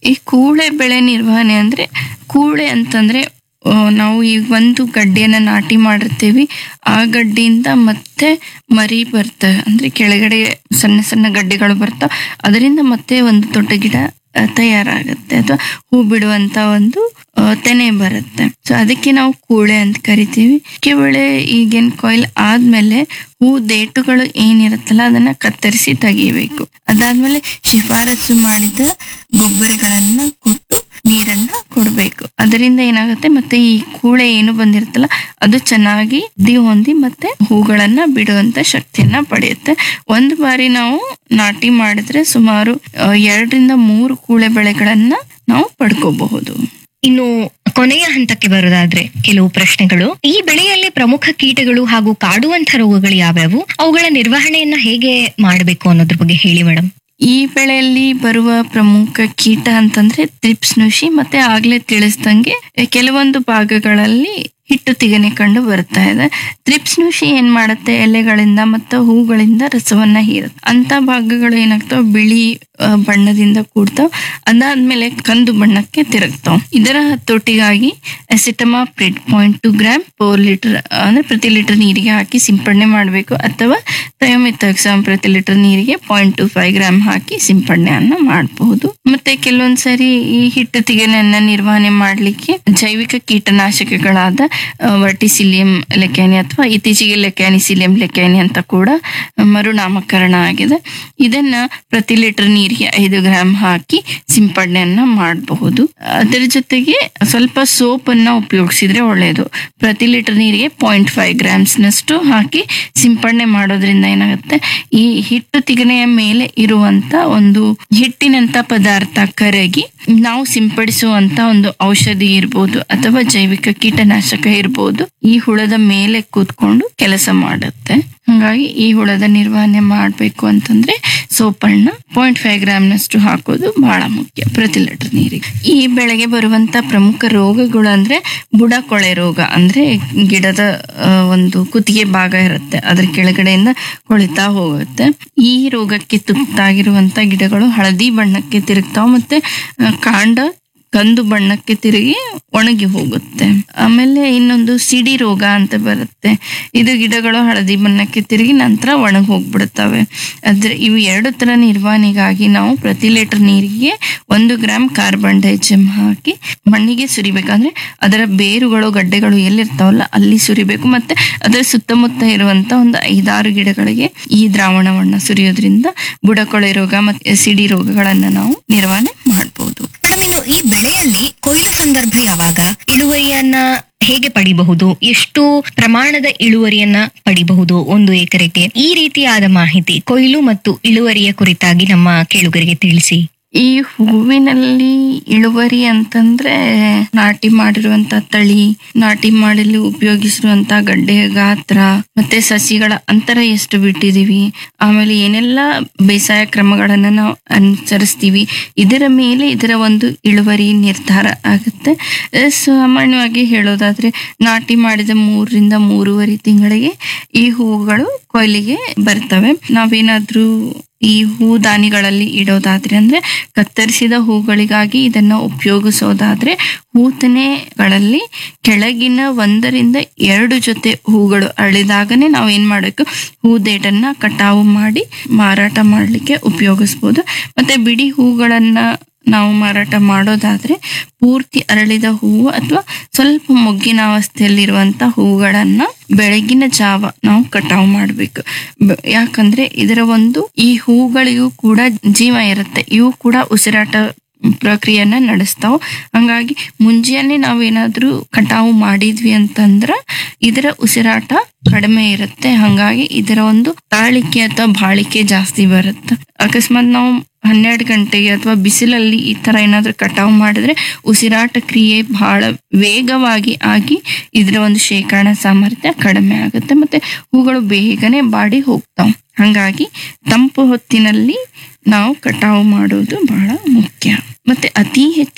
ಈ ಕೂಳೆ ಬೆಳೆ ನಿರ್ವಹಣೆ ಅಂದ್ರೆ ಕೂಳೆ ಅಂತಂದ್ರೆ ಆ, ನಾವು ಈಗ ಒಂದು ಗಡ್ಡೆಯನ್ನ ನಾಟಿ ಮಾಡಿರ್ತೀವಿ ಆ ಗಡ್ಡೆಯಿಂದ ಮತ್ತೆ ಮರಿ ಬರ್ತವೆ ಅಂದ್ರೆ ಕೆಳಗಡೆ ಸಣ್ಣ ಸಣ್ಣ ಗಡ್ಡೆಗಳು ಬರ್ತಾವ ಅದರಿಂದ ಮತ್ತೆ ಒಂದು ದೊಡ್ಡ ಗಿಡ ಆ, ತಯಾರಾಗುತ್ತೆ ಅಥವಾ ಹೂ ಬಿಡುವಂತ ಒಂದು ಆ, ತೆನೆ ಬರುತ್ತೆ ಸೊ ಅದಕ್ಕೆ ನಾವು ಕೂಳೆ ಅಂತ ಕರಿತೀವಿ ಅಡಿಕೆ ಬೆಳೆ ಈಗಿನ ಕೊಯ್ಲ್ ಆದ್ಮೇಲೆ ಹೂ ದೇಟುಗಳು ಏನಿರುತ್ತಲ್ಲ ಅದನ್ನ ಕತ್ತರಿಸಿ ತೆಗಿಬೇಕು ಅದಾದ್ಮೇಲೆ ಶಿಫಾರಸು ಮಾಡಿದ ಗೊಬ್ಬರಗಳನ್ನ ಕೊಟ್ಟು ನೀರನ್ನ ಕೊಡ್ಬೇಕು ಅದರಿಂದ ಏನಾಗುತ್ತೆ ಮತ್ತೆ ಈ ಕೂಳೆ ಏನು ಬಂದಿರುತ್ತಲ್ಲ ಅದು ಚೆನ್ನಾಗಿ ದಿ ಹೊಂದಿ ಮತ್ತೆ ಹೂಗಳನ್ನ ಬಿಡುವಂತ ಶಕ್ತಿಯನ್ನ ಪಡೆಯುತ್ತೆ ಒಂದು ಬಾರಿ ನಾವು ನಾಟಿ ಮಾಡಿದ್ರೆ ಸುಮಾರು ಆ, ಎರಡರಿಂದ ಮೂರು ಕೂಳೆ ಬೆಳೆಗಳನ್ನ ನಾವು ಪಡ್ಕೋಬಹುದು ಇನ್ನು ಕೊನೆಯ ಹಂತಕ್ಕೆ ಬರೋದಾದ್ರೆ ಕೆಲವು ಪ್ರಶ್ನೆಗಳು ಈ ಬೆಳೆಯಲ್ಲಿ ಪ್ರಮುಖ ಕೀಟಗಳು ಹಾಗೂ ಕಾಡುವಂತ ರೋಗಗಳು ಯಾವ್ಯಾವು ಅವುಗಳ ನಿರ್ವಹಣೆಯನ್ನ ಹೇಗೆ ಮಾಡಬೇಕು ಅನ್ನೋದ್ರ ಬಗ್ಗೆ ಹೇಳಿ ಮೇಡಮ್ ಈ ಬೆಳೆಯಲ್ಲಿ ಬರುವ ಪ್ರಮುಖ ಕೀಟ ಅಂತಂದ್ರೆ ತ್ರಿಪ್ಸ್ ನುಷಿ ಮತ್ತೆ ಆಗ್ಲೇ ತಿಳಿಸ್ದಂಗೆ ಕೆಲವೊಂದು ಭಾಗಗಳಲ್ಲಿ ಹಿಟ್ಟು ತಿಗಣೆ ಕಂಡು ಬರ್ತಾ ಇದೆ ತ್ರಿಪ್ಸ್ ನುಷಿ ಏನ್ ಮಾಡುತ್ತೆ ಎಲೆಗಳಿಂದ ಮತ್ತು ಹೂಗಳಿಂದ ರಸವನ್ನ ಹೀರುತ್ತೆ ಅಂತ ಭಾಗಗಳು ಏನಾಗ್ತಾವ ಬಿಳಿ ಆ, ಬಣ್ಣದಿಂದ ಕೂಡ್ತಾವ್ ಅದಾದ್ಮೇಲೆ ಕಂದು ಬಣ್ಣಕ್ಕೆ ತಿರುಗ್ತಾವ್ ಇದರ ಹತೋಟಿಗಾಗಿ acetamiprid point two gram per litre ಅಂದ್ರೆ ಪ್ರತಿ ಲೀಟರ್ ನೀರಿಗೆ ಹಾಕಿ ಸಿಂಪಡಣೆ ಮಾಡಬೇಕು ಅಥವಾ ಥಯೋಮಿಥಾಕ್ಸಾಮ್ ಪ್ರತಿ ಲೀಟರ್ ನೀರಿಗೆ ಪಾಯಿಂಟ್ ಟು ಫೈವ್ ಗ್ರಾಮ್ ಹಾಕಿ ಸಿಂಪಡಣೆಯನ್ನ ಮಾಡಬಹುದು ಮತ್ತೆ ಕೆಲವೊಂದ್ಸರಿ ಈ ಹಿಟ್ಟು ತಿಗಣೆಯನ್ನ ನಿರ್ವಹಣೆ ಮಾಡ್ಲಿಕ್ಕೆ ಜೈವಿಕ ಕೀಟನಾಶಕಗಳಾದ ವರ್ಟಿಸಿಲಿಯಂ ಲೆಕ್ಯಾನಿ ಅಥವಾ ಇತ್ತೀಚೆಗೆ ಲೆಕ್ಯಾನಿಸಿಲಿಯಂ ಲೆಕ್ಯಾನಿ ಅಂತ ಕೂಡ ಮರುನಾಮಕರಣ ಆಗಿದೆ ಇದನ್ನ ಪ್ರತಿ ಲೀಟರ್ ನೀರಿಗೆ ಐದು ಗ್ರಾಮ್ ಹಾಕಿ ಸಿಂಪಡಣೆಯನ್ನ ಮಾಡಬಹುದು ಅದರ ಜೊತೆಗೆ ಸ್ವಲ್ಪ ಸೋಪ್ ಅನ್ನ ಉಪಯೋಗಿಸಿದ್ರೆ ಒಳ್ಳೆಯದು ಪ್ರತಿ ಲೀಟರ್ ನೀರಿಗೆ ಪಾಯಿಂಟ್ ಫೈವ್ ಗ್ರಾಮ್ಸ್ ನಷ್ಟು ಹಾಕಿ ಸಿಂಪಡಣೆ ಮಾಡೋದ್ರಿಂದ ಏನಾಗುತ್ತೆ ಈ ಹಿಟ್ಟು ತಿಗಣೆಯ ಮೇಲೆ ಇರುವಂತ ಒಂದು ಹಿಟ್ಟಿನಂತ ಪದಾರ್ಥ ಕರಗಿ ನಾವು ಸಿಂಪಡಿಸುವಂತ ಒಂದು ಔಷಧಿ ಇರ್ಬೋದು ಅಥವಾ ಜೈವಿಕ ಕೀಟನಾಶಕ ಇರ್ಬೋದು ಈ ಹುಳದ ಮೇಲೆ ಕೂತ್ಕೊಂಡು ಕೆಲಸ ಮಾಡುತ್ತೆ ಹಾಗಾಗಿ ಈ ಹುಳದ ನಿರ್ವಹಣೆ ಮಾಡಬೇಕು ಅಂತಂದ್ರೆ ಸೋಪಣ್ಣ ಪಾಯಿಂಟ್ ಫೈವ್ ಗ್ರಾಮ್ ನಷ್ಟು ಹಾಕೋದು ಬಹಳ ಮುಖ್ಯ ಪ್ರತಿ ಲೀಟರ್ ನೀರಿಗೆ ಈ ಬೆಳೆಗೆ ಬರುವಂತ ಪ್ರಮುಖ ರೋಗಗಳು ಅಂದ್ರೆ ಬುಡ ಕೊಳೆ ರೋಗ ಅಂದ್ರೆ ಗಿಡದ ಆ, ಒಂದು ಕುತ್ತಿಗೆ ಭಾಗ ಇರುತ್ತೆ ಅದ್ರ ಕೆಳಗಡೆಯಿಂದ ಕೊಳಿತಾ ಹೋಗುತ್ತೆ ಈ ರೋಗಕ್ಕೆ ತುತ್ತಾಗಿರುವಂತ ಗಿಡಗಳು ಹಳದಿ ಬಣ್ಣಕ್ಕೆ ತಿರುಗ್ತಾವ ಮತ್ತೆ ಆ, ಕಾಂಡ ಕಂದು ಬಣ್ಣಕ್ಕೆ ತಿರುಗಿ ಒಣಗಿ ಹೋಗುತ್ತೆ ಆಮೇಲೆ ಇನ್ನೊಂದು ಸಿಡಿ ರೋಗ ಅಂತ ಬರುತ್ತೆ ಇದು ಗಿಡಗಳು ಹಳದಿ ಬಣ್ಣಕ್ಕೆ ತಿರುಗಿ ನಂತರ ಒಣಗಿ ಹೋಗ್ಬಿಡುತ್ತವೆ ಅದ್ರ ಇವು ಎರಡು ತರ ನಿರ್ವಹಣೆಗಾಗಿ ನಾವು ಪ್ರತಿ ಲೀಟರ್ ನೀರಿಗೆ ಒಂದು ಗ್ರಾಮ್ ಕಾರ್ಬನ್ ಡೈಜಮ್ ಹಾಕಿ ಮಣ್ಣಿಗೆ ಸುರಿಬೇಕಂದ್ರೆ ಅದರ ಬೇರುಗಳು ಗಡ್ಡೆಗಳು ಎಲ್ಲಿರ್ತಾವಲ್ಲ ಅಲ್ಲಿ ಸುರಿಬೇಕು ಮತ್ತೆ ಅದರ ಸುತ್ತಮುತ್ತ ಇರುವಂತ ಒಂದು ಐದಾರು ಗಿಡಗಳಿಗೆ ಈ ದ್ರಾವಣವನ್ನ ಸುರಿಯೋದ್ರಿಂದ ಬುಡಕೊಳೆ ರೋಗ ಮತ್ತೆ ಸಿಡಿ ರೋಗಗಳನ್ನ ನಾವು ನಿರ್ವಹಣೆ ಮಾಡಬಹುದು ಮೇಡಮ್ ಇನ್ನು ಈ ಬೆಳೆಯಲ್ಲಿ ಕೊಯ್ಲು ಸಂದರ್ಭ ಯಾವಾಗ ಇಳುವರಿಯನ್ನ ಹೇಗೆ ಪಡಿಬಹುದು ಎಷ್ಟು ಪ್ರಮಾಣದ ಇಳುವರಿಯನ್ನ ಪಡಿಬಹುದು ಒಂದು ಎಕರೆಗೆ ಈ ರೀತಿಯಾದ ಮಾಹಿತಿ ಕೊಯ್ಲು ಮತ್ತು ಇಳುವರಿಯ ಕುರಿತಾಗಿ ನಮ್ಮ ಕೇಳುಗರಿಗೆ ತಿಳಿಸಿ ಈ ಹೂವಿನಲ್ಲಿ ಇಳುವರಿ ಅಂತಂದ್ರೆ ನಾಟಿ ಮಾಡಿರುವಂತ ತಳಿ ನಾಟಿ ಮಾಡಲು ಉಪಯೋಗಿಸಿರುವಂತ ಗಡ್ಡೆಯ ಗಾತ್ರ ಮತ್ತೆ ಸಸಿಗಳ ಅಂತರ ಎಷ್ಟು ಬಿಟ್ಟಿದೀವಿ ಆಮೇಲೆ ಏನೆಲ್ಲ ಬೇಸಾಯ ಕ್ರಮಗಳನ್ನ ನಾವು ಅನುಸರಿಸ್ತೀವಿ ಇದರ ಮೇಲೆ ಇದರ ಒಂದು ಇಳುವರಿ ನಿರ್ಧಾರ ಆಗುತ್ತೆ ಅಹ್ ಸಾಮಾನ್ಯವಾಗಿ ಹೇಳೋದಾದ್ರೆ ನಾಟಿ ಮಾಡಿದ ಮೂರರಿಂದ ಮೂರುವರೆ ತಿಂಗಳಿಗೆ ಈ ಹೂವುಗಳು ಕೊಯ್ಲಿಗೆ ಬರ್ತವೆ ನಾವೇನಾದ್ರೂ ಈ ಹೂದಾನಿಗಳಲ್ಲಿ ಇಡೋದಾದ್ರೆ ಅಂದ್ರೆ ಕತ್ತರಿಸಿದ ಹೂಗಳಿಗಾಗಿ ಇದನ್ನ ಉಪಯೋಗಿಸೋದಾದ್ರೆ ಹೂತನೆಗಳಲ್ಲಿ ಕೆಳಗಿನ ಒಂದರಿಂದ ಎರಡು ಜೊತೆ ಹೂಗಳು ಅಳಿದಾಗನೇ ನಾವು ಏನ್ ಮಾಡಬೇಕು ಹೂದೇಟನ್ನ ಕಟಾವು ಮಾಡಿ ಮಾರಾಟ ಮಾಡ್ಲಿಕ್ಕೆ ಉಪಯೋಗಿಸ್ಬೋದು ಮತ್ತೆ ಬಿಡಿ ಹೂಗಳನ್ನ ನಾವು ಮಾರಾಟ ಮಾಡೋದಾದ್ರೆ ಪೂರ್ತಿ ಅರಳಿದ ಹೂವು ಅಥವಾ ಸ್ವಲ್ಪ ಮೊಗ್ಗಿನ ಅವಸ್ಥೆಯಲ್ಲಿರುವಂತ ಹೂಗಳನ್ನ ಬೆಳಗಿನ ಜಾವ ನಾವು ಕಟಾವು ಮಾಡಬೇಕು ಯಾಕಂದ್ರೆ ಇದರ ಒಂದು ಈ ಹೂಗಳಿಗೂ ಕೂಡ ಜೀವ ಇರುತ್ತೆ ಇವು ಕೂಡ ಉಸಿರಾಟ ಪ್ರಕ್ರಿಯೆಯನ್ನ ನಡೆಸ್ತಾವ ಹಂಗಾಗಿ ಮುಂಜಾನೆ ನಾವೇನಾದ್ರೂ ಕಟಾವು ಮಾಡಿದ್ವಿ ಅಂತಂದ್ರ ಇದರ ಉಸಿರಾಟ ಕಡಿಮೆ ಇರುತ್ತೆ ಹಂಗಾಗಿ ಇದರ ಒಂದು ತಾಳಿಕೆ ಅಥವಾ ಬಾಳಿಕೆ ಜಾಸ್ತಿ ಬರುತ್ತೆ ಅಕಸ್ಮಾತ್ ನಾವು ಹನ್ನೆರಡು ಗಂಟೆಗೆ ಅಥವಾ ಬಿಸಿಲಲ್ಲಿ ಈ ತರ ಏನಾದ್ರೂ ಕಟಾವು ಮಾಡಿದ್ರೆ ಉಸಿರಾಟ ಕ್ರಿಯೆ ಬಹಳ ವೇಗವಾಗಿ ಆಗಿ ಇದರ ಒಂದು ಶೇಖರಣಾ ಸಾಮರ್ಥ್ಯ ಕಡಿಮೆ ಆಗುತ್ತೆ ಮತ್ತೆ ಹೂಗಳು ಬೇಗನೆ ಬಾಡಿ ಹೋಗ್ತಾವ್ ಹಂಗಾಗಿ ತಂಪು ಹೊತ್ತಿನಲ್ಲಿ ನಾವು ಕಟಾವು ಮಾಡೋದು ಬಹಳ ಮುಖ್ಯ ಮತ್ತೆ ಅತಿ ಹೆಚ್ಚು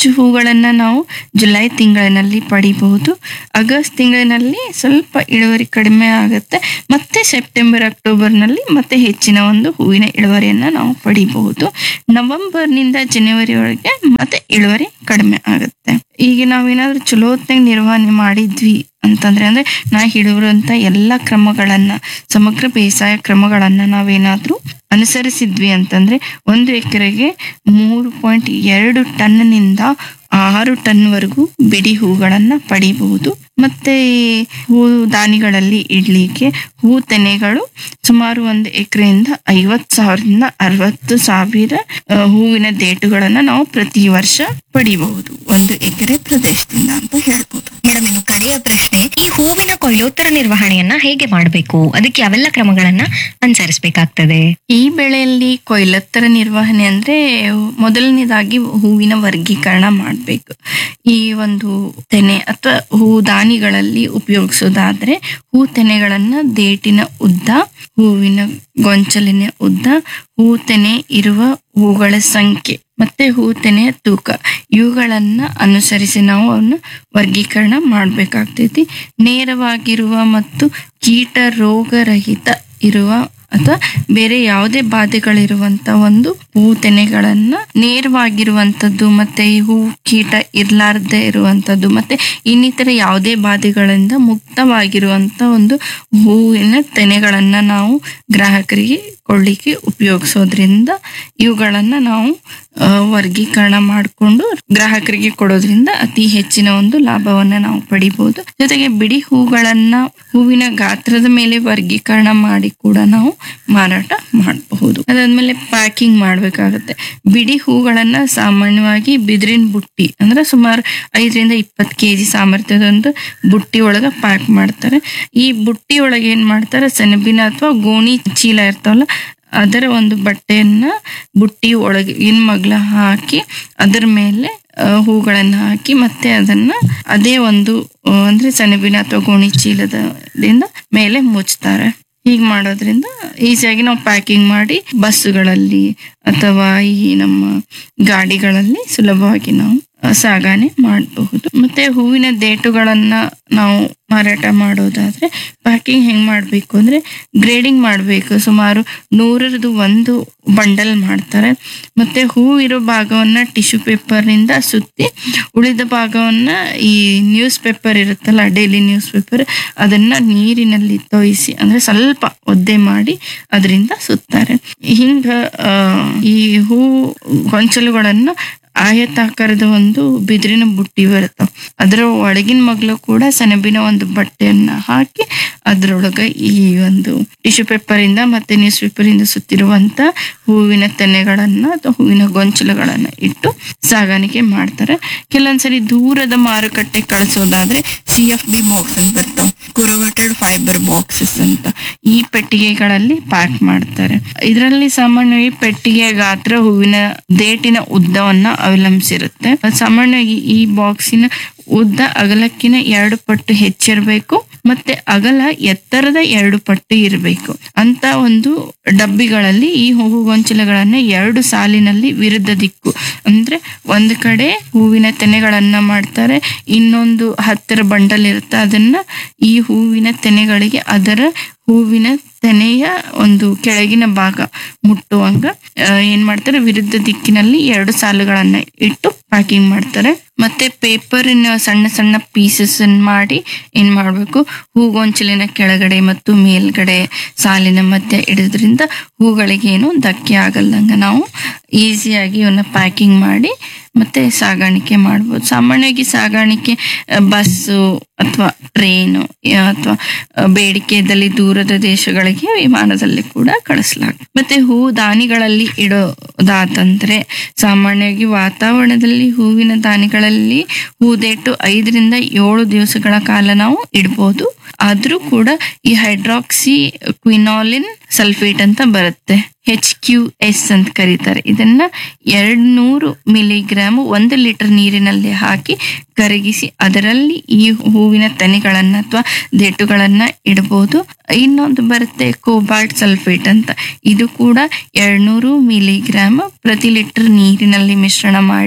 ಹೆಚ್ಚು ಹೂಗಳನ್ನ ನಾವು ಜುಲೈ ತಿಂಗಳಿನಲ್ಲಿ ಪಡಿಬಹುದು ಆಗಸ್ಟ್ ತಿಂಗಳಿನಲ್ಲಿ ಸ್ವಲ್ಪ ಇಳುವರಿ ಕಡಿಮೆ ಆಗುತ್ತೆ ಮತ್ತೆ ಸೆಪ್ಟೆಂಬರ್ ಅಕ್ಟೋಬರ್ನಲ್ಲಿ ಮತ್ತೆ ಹೆಚ್ಚಿನ ಒಂದು ಹೂವಿನ ಇಳುವರಿಯನ್ನ ನಾವು ಪಡಿಬಹುದು ನವೆಂಬರ್ನಿಂದ ಜನವರಿವರೆಗೆ ಮತ್ತೆ ಇಳುವರಿ ಕಡಿಮೆ ಆಗುತ್ತೆ ಈಗ ನಾವೇನಾದ್ರೂ ಚಲೋ ಹೊತ್ನಾಗ ನಿರ್ವಹಣೆ ಮಾಡಿದ್ವಿ ಅಂತಂದ್ರೆ ಅಂದ್ರೆ ನಾ ಹೇಳಿರುವಂತ ಎಲ್ಲ ಕ್ರಮಗಳನ್ನ ಸಮಗ್ರ ಬೇಸಾಯ ಕ್ರಮಗಳನ್ನ ನಾವೇನಾದ್ರೂ ಅನುಸರಿಸಿದ್ವಿ ಅಂತಂದ್ರೆ ಒಂದು ಎಕರೆಗೆ ಮೂರು ಪಾಯಿಂಟ್ ಎರಡು ಟನ್ನಿಂದ ಆರು ಟನ್ವರೆಗೂ ಬಿಡಿ ಹೂಗಳನ್ನ ಪಡಿಬಹುದು ಮತ್ತೆ ಈ ಹೂ ದಾನಿಗಳಲ್ಲಿ ಇಡ್ಲಿಕ್ಕೆ ಹೂ ತೆನೆಗಳು ಸುಮಾರು ಒಂದು ಎಕರೆಯಿಂದ ಐವತ್ ಸಾವಿರದಿಂದ ಅರವತ್ತು ಸಾವಿರ ಆ, ಹೂವಿನ ದೇಟುಗಳನ್ನ ನಾವು ಪ್ರತಿ ವರ್ಷ ಪಡಿಬಹುದು ಒಂದು ಎಕರೆ ಪ್ರದೇಶದಿಂದ ಅಂತ ಹೇಳ್ಬೋದು ಮೇಡಮ್ ಇನ್ನು ಕಡೆಯ ಪ್ರಶ್ನೆ ಈ ಹೂವಿನ ಕೊಯ್ಲೋತ್ತರ ನಿರ್ವಹಣೆಯನ್ನ ಹೇಗೆ ಮಾಡಬೇಕು ಅದಕ್ಕೆ ಯಾವೆಲ್ಲ ಕ್ರಮಗಳನ್ನ ಅನುಸರಿಸಬೇಕಾಗ್ತದೆ ಈ ಬೆಳೆಯಲ್ಲಿ ಕೊಯ್ಲತ್ತರ ನಿರ್ವಹಣೆ ಅಂದ್ರೆ ಮೊದಲನೇದಾಗಿ ಹೂವಿನ ವರ್ಗೀಕರಣ ಮಾಡಬೇಕು ಈ ಒಂದು ತೆನೆ ಅಥವಾ ಹೂ ದಾನಿಗಳಲ್ಲಿ ಉಪಯೋಗಿಸೋದಾದ್ರೆ ಹೂ ತೆನೆಗಳನ್ನ ದೇಟಿನ ಉದ್ದ ಹೂವಿನ ಗೊಂಚಲಿನ ಉದ್ದ ಹೂ ತೆನೆ ಇರುವ ಹೂಗಳ ಸಂಖ್ಯೆ ಮತ್ತೆ ಹೂ ತೆನೆಯ ತೂಕ ಇವುಗಳನ್ನ ಅನುಸರಿಸಿ ನಾವು ಅವನ್ನ ವರ್ಗೀಕರಣ ಮಾಡ್ಬೇಕಾಗ್ತೈತಿ ನೇರವಾಗಿರುವ ಮತ್ತು ಕೀಟ ರೋಗರಹಿತ ಇರುವ ಅಥವಾ ಬೇರೆ ಯಾವುದೇ ಬಾಧೆಗಳಿರುವಂತ ಒಂದು ಹೂ ತೆನೆಗಳನ್ನ ನೇರವಾಗಿರುವಂತದ್ದು ಮತ್ತೆ ಈ ಹೂ ಕೀಟ ಇರ್ಲಾರ್ದೆ ಇರುವಂತದ್ದು ಮತ್ತೆ ಇನ್ನಿತರ ಯಾವುದೇ ಬಾಧೆಗಳಿಂದ ಮುಕ್ತವಾಗಿರುವಂತ ಒಂದು ಹೂವಿನ ತೆನೆಗಳನ್ನ ನಾವು ಗ್ರಾಹಕರಿಗೆ ಕೊಳ್ಳಿಕ್ಕೆ ಉಪಯೋಗಿಸೋದ್ರಿಂದ ಇವುಗಳನ್ನ ನಾವು ಆ, ವರ್ಗೀಕರಣ ಮಾಡಿಕೊಂಡು ಗ್ರಾಹಕರಿಗೆ ಕೊಡೋದ್ರಿಂದ ಅತಿ ಹೆಚ್ಚಿನ ಒಂದು ಲಾಭವನ್ನ ನಾವು ಪಡಿಬಹುದು ಜೊತೆಗೆ ಬಿಡಿ ಹೂಗಳನ್ನ ಹೂವಿನ ಗಾತ್ರದ ಮೇಲೆ ವರ್ಗೀಕರಣ ಮಾಡಿ ಕೂಡ ನಾವು ಮಾರಾಟ ಮಾಡಬಹುದು ಅದಾದ್ಮೇಲೆ ಪ್ಯಾಕಿಂಗ್ ಮಾಡ್ಬೇಕಾಗತ್ತೆ ಬಿಡಿ ಹೂಗಳನ್ನ ಸಾಮಾನ್ಯವಾಗಿ ಬಿದಿರಿನ ಬುಟ್ಟಿ ಅಂದ್ರೆ ಸುಮಾರು ಐದರಿಂದ ಇಪ್ಪತ್ತು ಕೆಜಿ ಸಾಮರ್ಥ್ಯದ ಒಂದು ಬುಟ್ಟಿ ಒಳಗ ಪ್ಯಾಕ್ ಮಾಡ್ತಾರೆ ಈ ಬುಟ್ಟಿ ಒಳಗೆ ಏನ್ ಮಾಡ್ತಾರೆ ಸೆಣಬಿನ ಅಥವಾ ಗೋಣಿ ಚೀಲ ಇರ್ತಾವಲ್ಲ ಅದರ ಒಂದು ಬಟ್ಟೆಯನ್ನ ಬುಟ್ಟಿ ಒಳಗೆ ಇನ್ ಮಗ್ಲ ಹಾಕಿ ಅದರ ಮೇಲೆ ಆ, ಹೂಗಳನ್ನ ಹಾಕಿ ಮತ್ತೆ ಅದನ್ನ ಅದೇ ಒಂದು ಆ, ಅಂದ್ರೆ ಸೆಣಬಿನ ಅಥವಾ ಗೋಣಿ ಚೀಲದಿಂದ ಮೇಲೆ ಮುಚ್ತಾರೆ ಹೀಗ್ ಮಾಡೋದ್ರಿಂದ ಈಸಿಯಾಗಿ ನಾವು ಪ್ಯಾಕಿಂಗ್ ಮಾಡಿ ಬಸ್ಸುಗಳಲ್ಲಿ ಅಥವಾ ಈ ನಮ್ಮ ಗಾಡಿಗಳಲ್ಲಿ ಸುಲಭವಾಗಿ ನಾವು ಆ, ಸಾಗಣೆ ಮಾಡಬಹುದು ಮತ್ತೆ ಹೂವಿನ ದೇಟುಗಳನ್ನ ನಾವು ಮಾರಾಟ ಮಾಡೋದಾದ್ರೆ ಪ್ಯಾಕಿಂಗ್ ಹೆಂಗ್ ಮಾಡ್ಬೇಕು ಅಂದ್ರೆ ಗ್ರೇಡಿಂಗ್ ಮಾಡ್ಬೇಕು ಸುಮಾರು ನೂರರದು ಒಂದು ಬಂಡಲ್ ಮಾಡ್ತಾರೆ ಮತ್ತೆ ಹೂ ಇರೋ ಭಾಗವನ್ನ ಟಿಶ್ಯೂ ಪೇಪರ್ನಿಂದ ಸುತ್ತಿ ಉಳಿದ ಭಾಗವನ್ನ ಈ ನ್ಯೂಸ್ ಪೇಪರ್ ಇರುತ್ತಲ್ಲ ಡೈಲಿ ನ್ಯೂಸ್ ಪೇಪರ್ ಅದನ್ನ ನೀರಿನಲ್ಲಿ ತೋಯಿಸಿ ಅಂದ್ರೆ ಸ್ವಲ್ಪ ಒದ್ದೆ ಮಾಡಿ ಅದರಿಂದ ಸುತ್ತಾರೆ ಹಿಂಗ ಆ, ಈ ಹೂ ಗೊಂಚಲುಗಳನ್ನ ಆಯತಾಕಾರದ ಒಂದು ಬಿದಿರಿನ ಬುಟ್ಟಿ ಬರುತ್ತಾವ ಅದರ ಒಳಗಿನ ಮಗ್ಲು ಕೂಡ ಸೆಣಬಿನ ಒಂದು ಬಟ್ಟೆಯನ್ನ ಹಾಕಿ ಅದ್ರೊಳಗ ಈ ಒಂದು ಟಿಶ್ಯೂ ಪೇಪರ್ ಇಂದ ಮತ್ತೆ ನ್ಯೂಸ್ ಪೇಪರ್ ಇಂದ ಸುತ್ತಿರುವಂತ ಹೂವಿನ ತೆನೆಗಳನ್ನ ಅಥವಾ ಹೂವಿನ ಗೊಂಚಲುಗಳನ್ನ ಇಟ್ಟು ಸಾಗಾಣಿಕೆ ಮಾಡ್ತಾರೆ ಕೆಲವೊಂದ್ಸರಿ ದೂರದ ಮಾರುಕಟ್ಟೆ ಕಳಿಸೋದಾದ್ರೆ ಸಿ ಎಫ್ ಬಿ ಬಾಕ್ಸ್ ಅಂತ ಬರ್ತಾವ ಕೊರಗಟೆಡ್ ಫೈಬರ್ ಬಾಕ್ಸಸ್ ಅಂತ ಈ ಪೆಟ್ಟಿಗೆಗಳಲ್ಲಿ ಪ್ಯಾಕ್ ಮಾಡ್ತಾರೆ ಇದರಲ್ಲಿ ಸಾಮಾನ್ಯವಾಗಿ ಪೆಟ್ಟಿಗೆಯ ಗಾತ್ರ ಹೂವಿನ ದೇಟಿನ ಉದ್ದವನ್ನ ಅವಲಂಬಿಸಿರುತ್ತೆ ಸಾಮಾನ್ಯವಾಗಿ ಈ ಬಾಕ್ಸಿನ ಉದ್ದ ಅಗಲಕ್ಕಿನ ಎರಡು ಪಟ್ಟು ಹೆಚ್ಚಿರಬೇಕು ಮತ್ತೆ ಅಗಲ ಎತ್ತರದ ಎರಡು ಪಟ್ಟು ಇರಬೇಕು ಅಂತ ಒಂದು ಡಬ್ಬಿಗಳಲ್ಲಿ ಈ ಹೂವು ಗೊಂಚಲುಗಳನ್ನ ಎರಡು ಸಾಲಿನಲ್ಲಿ ವಿರುದ್ಧ ದಿಕ್ಕು ಅಂದ್ರೆ ಒಂದು ಕಡೆ ಹೂವಿನ ತೆನೆಗಳನ್ನ ಮಾಡ್ತಾರೆ ಇನ್ನೊಂದು ಹತ್ತರ ಬಂಡಲ್ ಇರುತ್ತೆ ಅದನ್ನ ಈ ಹೂವಿನ ತೆನೆಗಳಿಗೆ ಅದರ ಹೂವಿನ ತೆನೆಯ ಒಂದು ಕೆಳಗಿನ ಭಾಗ ಮುಟ್ಟುವಂಗ ಆ, ಏನ್ ಮಾಡ್ತಾರೆ ವಿರುದ್ಧ ದಿಕ್ಕಿನಲ್ಲಿ ಎರಡು ಸಾಲುಗಳನ್ನ ಇಟ್ಟು ಪ್ಯಾಕಿಂಗ್ ಮಾಡ್ತಾರೆ ಮತ್ತೆ ಪೇಪರ್ ಸಣ್ಣ ಸಣ್ಣ ಪೀಸಸ್ ಮಾಡಿ ಏನ್ ಮಾಡ್ಬೇಕು ಹೂಗೊಂಚಲಿನ ಕೆಳಗಡೆ ಮತ್ತು ಮೇಲ್ಗಡೆ ಸಾಲಿನ ಮಧ್ಯೆ ಇಡೋದ್ರಿಂದ ಹೂಗಳಿಗೆ ಏನು ಧಕ್ಕೆ ಆಗಲ್ದಂಗ ನಾವು ಈಸಿಯಾಗಿ ಇವನ್ನ ಪ್ಯಾಕಿಂಗ್ ಮಾಡಿ ಮತ್ತೆ ಸಾಗಾಣಿಕೆ ಮಾಡ್ಬೋದು ಸಾಮಾನ್ಯವಾಗಿ ಸಾಗಾಣಿಕೆ ಬಸ್ಸು ಅಥವಾ ಟ್ರೈನು ಅಥವಾ ಬೇಡಿಕೆ ಇದ್ದಲ್ಲಿ ದೂರದ ದೇಶಗಳಿಗೆ ವಿಮಾನದಲ್ಲಿ ಕೂಡ ಕಳಿಸಲಾಗುತ್ತೆ ಮತ್ತೆ ಹೂ ದಾನಿಗಳಲ್ಲಿ ಇಡೋದಾತಂದ್ರೆ ಸಾಮಾನ್ಯವಾಗಿ ವಾತಾವರಣದಲ್ಲಿ ಹೂವಿನ ದಾನಿಗಳಲ್ಲಿ ಹೂದೇಟು ಐದರಿಂದ ಏಳು ದಿವಸಗಳ ಕಾಲ ನಾವು ಇಡ್ಬೋದು ಆದ್ರೂ ಕೂಡ ಈ ಹೈಡ್ರಾಕ್ಸಿ ಕ್ವಿನಾಲಿನ್ ಸಲ್ಫೇಟ್ ಅಂತ ಬರುತ್ತೆ ಹೆಚ್ ಕ್ಯೂ ಎಸ್ ಅಂತ ಕರೀತಾರೆ ಇದನ್ನ ಎರಡ್ ನೂರು ಮಿಲಿಗ್ರಾಮ್ ಒಂದು ಲೀಟರ್ ನೀರಿನಲ್ಲಿ ಹಾಕಿ ಕರಗಿಸಿ ಅದರಲ್ಲಿ ಈ ಹೂವಿನ ತೆನೆಗಳನ್ನ ಅಥವಾ ದೇಟುಗಳನ್ನ ಇಡಬಹುದು ಇನ್ನೊಂದು ಬರುತ್ತೆ ಕೋಬಾಲ್ಟ್ ಸಲ್ಫೇಟ್ ಅಂತ ಇದು ಕೂಡ ಎರಡ್ನೂರು ಮಿಲಿಗ್ರಾಮ್ ಪ್ರತಿ ಲೀಟರ್ ನೀರಿನಲ್ಲಿ ಮಿಶ್ರಣ ಮಾಡಿ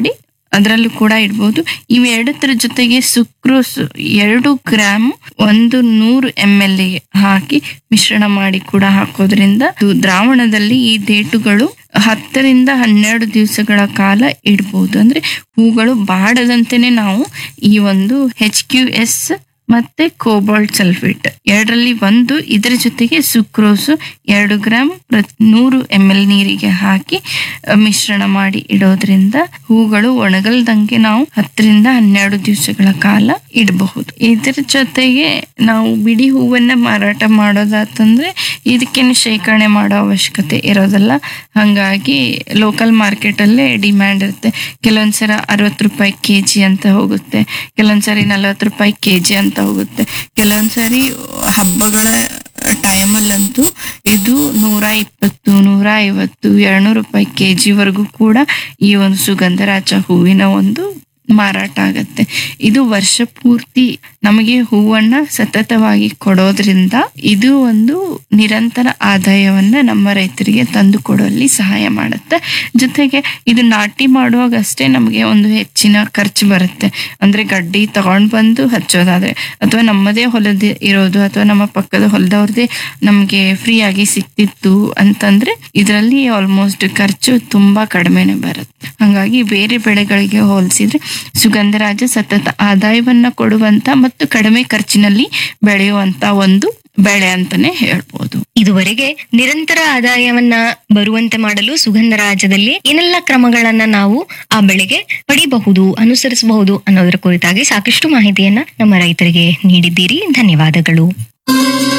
ಅದರಲ್ಲೂ ಕೂಡ ಇಡ್ಬೋದು ಇವೆರಡರ ಜೊತೆಗೆ ಸುಕ್ರೋಸ್ ಎರಡು ಗ್ರಾಮ್ ಒಂದು ನೂರು ಎಮ್ ಎಲ್ ಹಾಕಿ ಮಿಶ್ರಣ ಮಾಡಿ ಕೂಡ ಹಾಕೋದ್ರಿಂದ ಇದು ದ್ರಾವಣದಲ್ಲಿ ಈ ಡೇಟುಗಳು ಹತ್ತರಿಂದ ಹನ್ನೆರಡು ದಿವಸಗಳ ಕಾಲ ಇಡ್ಬೋದು ಅಂದ್ರೆ ಹೂಗಳು ಬಾಡದಂತೆನೆ ನಾವು ಈ ಒಂದು ಹೆಚ್ ಕ್ಯೂ ಎಸ್ ಮತ್ತೆ ಕೋಬಾಲ್ಟ್ ಸಲ್ಫೇಟ್ ಎರಡರಲ್ಲಿ ಒಂದು ಇದರ ಜೊತೆಗೆ ಸುಕ್ರೋಸು ಎರಡು ಗ್ರಾಮ್ ಪ್ರತ್- ನೂರು ಎಮ್ ಎಲ್ ನೀರಿಗೆ ಹಾಕಿ ಅ, ಮಿಶ್ರಣ ಮಾಡಿ ಇಡೋದ್ರಿಂದ ಹೂಗಳು ಒಣಗಲ್ದಂಗೆ ನಾವು ಹತ್ತರಿಂದ ಹನ್ನೆರಡು ದಿವಸಗಳ ಕಾಲ ಇಡಬಹುದು ಇದರ ಜೊತೆಗೆ ನಾವು ಬಿಡಿ ಹೂವನ್ನ ಮಾರಾಟ ಮಾಡೋದಾತಂದ್ರೆ ಇದಕ್ಕೇನು ಶೇಖರಣೆ ಮಾಡೋ ಅವಶ್ಯಕತೆ ಇರೋದಿಲ್ಲ ಹಂಗಾಗಿ ಲೋಕಲ್ ಮಾರ್ಕೆಟ್ ಅಲ್ಲೇ ಡಿಮ್ಯಾಂಡ್ ಇರುತ್ತೆ ಕೆಲವೊಂದ್ಸಲ ಅರವತ್ತು ರೂಪಾಯಿ ಕೆ ಜಿ ಅಂತ ಹೋಗುತ್ತೆ ಕೆಲವೊಂದ್ಸರಿ ನಲವತ್ತು ರೂಪಾಯಿ ಕೆ ಜಿ ಅಂತ ಹೋಗುತ್ತೆ ಕೆಲವೊಂದ್ಸರಿ ಹಬ್ಬಗಳ ಟೈಮಲ್ಲಂತೂ ಇದು ನೂರ ಇಪ್ಪತ್ತು ನೂರ ಐವತ್ತು ಎರಡ್ನೂರು ರೂಪಾಯಿ ಕೆ ಜಿವರೆಗೂ ಕೂಡ ಈ ಒಂದು ಸುಗಂಧರಾಜ ಹೂವಿನ ಒಂದು ಮಾರಾಟ ಆಗತ್ತೆ ಇದು ವರ್ಷ ಪೂರ್ತಿ ನಮಗೆ ಹೂವನ್ನ ಸತತವಾಗಿ ಕೊಡೋದ್ರಿಂದ ಇದು ಒಂದು ನಿರಂತರ ಆದಾಯವನ್ನ ನಮ್ಮ ರೈತರಿಗೆ ತಂದು ಕೊಡುವಲ್ಲಿ ಸಹಾಯ ಮಾಡುತ್ತೆ ಜೊತೆಗೆ ಇದು ನಾಟಿ ಮಾಡುವಾಗ ಅಷ್ಟೇ ನಮಗೆ ಒಂದು ಹೆಚ್ಚಿನ ಖರ್ಚು ಬರುತ್ತೆ ಅಂದ್ರೆ ಗಡ್ಡಿ ತಗೊಂಡ್ ಬಂದು ಹಚ್ಚೋದಾದ್ರೆ ಅಥವಾ ನಮ್ಮದೇ ಹೊಲದ ಇರೋದು ಅಥವಾ ನಮ್ಮ ಪಕ್ಕದ ಹೊಲದವ್ರದೇ ನಮ್ಗೆ ಫ್ರೀ ಆಗಿ ಸಿಕ್ತಿತ್ತು ಅಂತಂದ್ರೆ ಇದರಲ್ಲಿ ಆಲ್ಮೋಸ್ಟ್ ಖರ್ಚು ತುಂಬಾ ಕಡಿಮೆನೆ ಬರುತ್ತೆ ಹಂಗಾಗಿ ಬೇರೆ ಬೆಳೆಗಳಿಗೆ ಹೋಲಿಸಿದ್ರೆ ಸುಗಂಧರಾಜ ಸತತ ಆದಾಯವನ್ನ ಕೊಡುವಂತ ಮತ್ತು ಕಡಿಮೆ ಖರ್ಚಿನಲ್ಲಿ ಬೆಳೆಯುವಂತ ಒಂದು ಬೆಳೆ ಅಂತಾನೆ ಹೇಳ್ಬೋದು ಇದುವರೆಗೆ ನಿರಂತರ ಆದಾಯವನ್ನ ಬರುವಂತೆ ಮಾಡಲು ಸುಗಂಧರಾಜದಲ್ಲಿ ಏನೆಲ್ಲ ಕ್ರಮಗಳನ್ನ ನಾವು ಆ ಬೆಳೆಗೆ ಪಡಿಬಹುದು ಅನುಸರಿಸಬಹುದು ಅನ್ನೋದರ ಕುರಿತಾಗಿ ಸಾಕಷ್ಟು ಮಾಹಿತಿಯನ್ನ ನಮ್ಮ ರೈತರಿಗೆ ನೀಡಿದ್ದೀರಿ ಧನ್ಯವಾದಗಳು